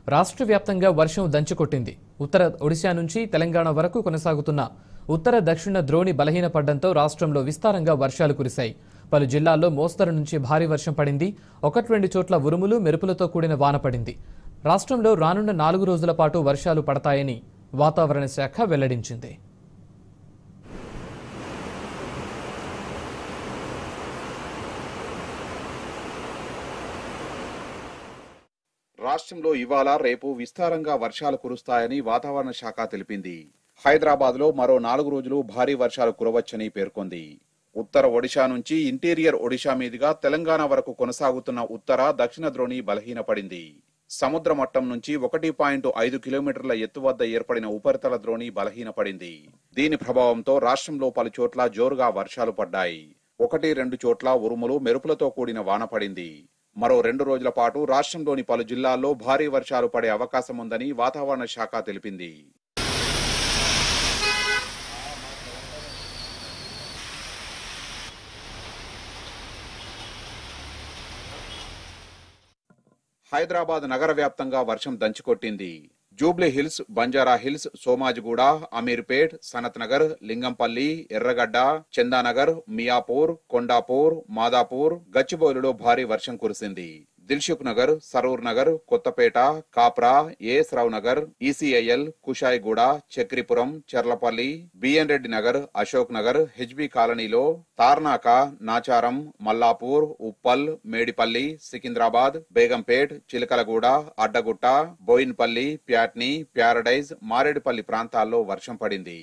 రాష్ట్ర వ్యాప్తంగా వర్షం దంచుకొట్టింది ఉత్తర ఒడిశా నుంచి తెలంగాణ వరకు కొనసాగుతున్న ఉత్తర దక్షిణ ద్రోణి బలహీనపడడంతో రాష్ట్రంలో విస్తారంగా వర్షాలు కురిశాయి పలు జిల్లాల్లో మోస్తరు నుంచి భారీ వర్షం పడింది ఒకటి రెండు చోట్ల ఉరుములు మెరుపులతో కూడిన వాన పడింది రాష్ట్రంలో రానున్న నాలుగు రోజుల పాటు వర్షాలు పడతాయని వాతావరణ శాఖ వెల్లడించింది రాష్ట్రంలో ఇవాళ రేపు విస్తారంగా వర్షాలు కురుస్తాయని వాతావరణ శాఖ తెలిపింది హైదరాబాద్ లో మరో నాలుగు రోజులు భారీ వర్షాలు కురవచ్చని పేర్కొంది ఉత్తర ఒడిశా నుంచి ఇంటీరియర్ ఒడిశా మీదుగా తెలంగాణ వరకు కొనసాగుతున్న ఉత్తర దక్షిణ ద్రోణి బలహీనపడింది సముద్ర మట్టం నుంచి ఒకటి పాయింట్ ఐదు కిలోమీటర్ల ఎత్తు వద్ద ఏర్పడిన ఉపరితల ద్రోణి బలహీనపడింది దీని ప్రభావంతో రాష్ట్రంలో పలు చోట్ల జోరుగా వర్షాలు పడ్డాయి ఒకటి రెండు చోట్ల ఉరుములు మెరుపులతో కూడిన వాన పడింది మరో రెండు రోజుల పాటు రాష్ట్రంలోని పలు జిల్లాల్లో భారీ వర్షాలు పడే అవకాశం ఉందని వాతావరణ శాఖ తెలిపింది హైదరాబాద్ నగర వ్యాప్తంగా వర్షం దంచుకొట్టింది Jubilee Hills Banjara Hills Somajiguda Ameerpet Sanath Nagar Lingampally Erragadda Chandanagar Miyapur Kondapur Madhapur గచ్చిబౌలిలో భారీ వర్షం కురిసింది Dilsukh Nagar Saroor Nagar Kothapet Kapra AS Rao Nagar ECIL Kushaiguda Chakripuram Cherlapally BN Reddy Nagar Ashok Nagar HB కాలనీలో తార్నాక నాచారం మల్లాపూర్ ఉప్పల్ మేడిపల్లి సికింద్రాబాద్ బేగంపేట్ చిలకలగూడ అడ్డగుట్ట బోయిన్పల్లి ప్యాట్ని ప్యారడైజ్ మారేడుపల్లి ప్రాంతాల్లో వర్షం పడింది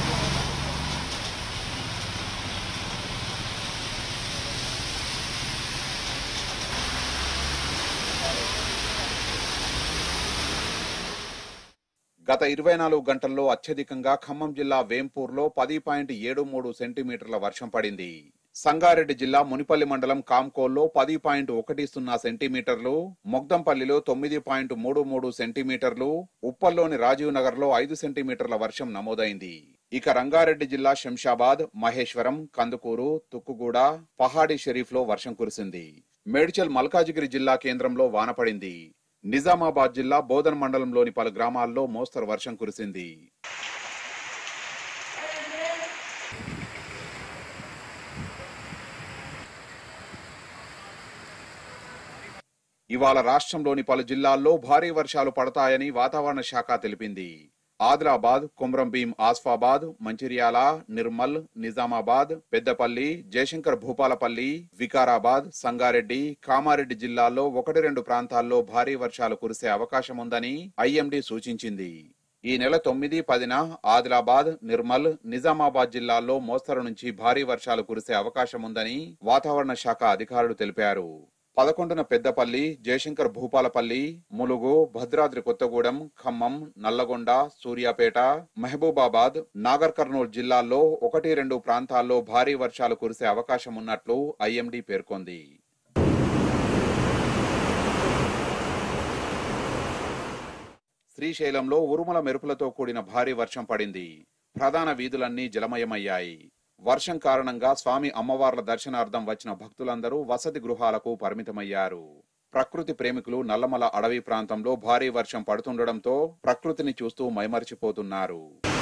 గత ఇరవై నాలుగు గంటల్లో అత్యధికంగా ఖమ్మం జిల్లా వేంపూర్లో పది పాయింట్ ఏడు మూడు సెంటీమీటర్ల వర్షం పడింది సంగారెడ్డి జిల్లా మునిపల్లి మండలం కామ్కోల్లో పది పాయింట్ ఒకటి సున్నా సెంటీమీటర్లు మొగ్దంపల్లిలో తొమ్మిది పాయింట్ మూడు మూడు సెంటీమీటర్లు ఉప్పల్లోని రాజీవ్ నగర్ లో ఐదు సెంటీమీటర్ల వర్షం నమోదైంది ఇక రంగారెడ్డి జిల్లా శంషాబాద్ మహేశ్వరం కందుకూరు తుక్కుగూడ పహాడి షరీఫ్ లో వర్షం కురిసింది మేడ్చల్ మల్కాజిగిరి జిల్లా కేంద్రంలో వాన పడింది నిజామాబాద్ జిల్లా బోధన్ మండలంలోని పలు గ్రామాల్లో మోస్తరు వర్షం కురిసింది ఇవాళ రాష్ట్రంలోని పలు జిల్లాల్లో భారీ వర్షాలు పడతాయని వాతావరణ శాఖ తెలిపింది ఆదిలాబాద్ కుమ్రంభీం ఆస్ఫాబాద్ మంచిర్యాల నిర్మల్ నిజామాబాద్ పెద్దపల్లి జయశంకర్ భూపాలపల్లి వికారాబాద్ సంగారెడ్డి కామారెడ్డి జిల్లాల్లో ఒకటి రెండు ప్రాంతాల్లో భారీ వర్షాలు కురిసే అవకాశం ఉందని ఐఎండీ సూచించింది ఈ నెల తొమ్మిది పదిన ఆదిలాబాద్ నిర్మల్ నిజామాబాద్ జిల్లాల్లో మోస్తరు నుంచి భారీ వర్షాలు కురిసే అవకాశం ఉందని వాతావరణ శాఖ అధికారులు తెలిపారు పదకొండున పెద్దపల్లి జయశంకర్ భూపాలపల్లి ములుగు భద్రాద్రి కొత్తగూడెం ఖమ్మం నల్లగొండ సూర్యాపేట మహబూబాబాద్ నాగర్ కర్నూలు జిల్లాల్లో ఒకటి రెండు ప్రాంతాల్లో భారీ వర్షాలు కురిసే అవకాశం ఉన్నట్లు ఐఎండీ పేర్కొంది శ్రీశైలంలో ఉరుముల మెరుపులతో కూడిన భారీ వర్షం పడింది ప్రధాన వీధులన్నీ జలమయమయ్యాయి వర్షం కారణంగా స్వామి అమ్మవార్ల దర్శనార్థం వచ్చిన భక్తులందరూ వసతి గృహాలకు పరిమితమయ్యారు ప్రకృతి ప్రేమికులు నల్లమల అడవి ప్రాంతంలో భారీ వర్షం పడుతుండటంతో ప్రకృతిని చూస్తూ మైమరిచిపోతున్నారు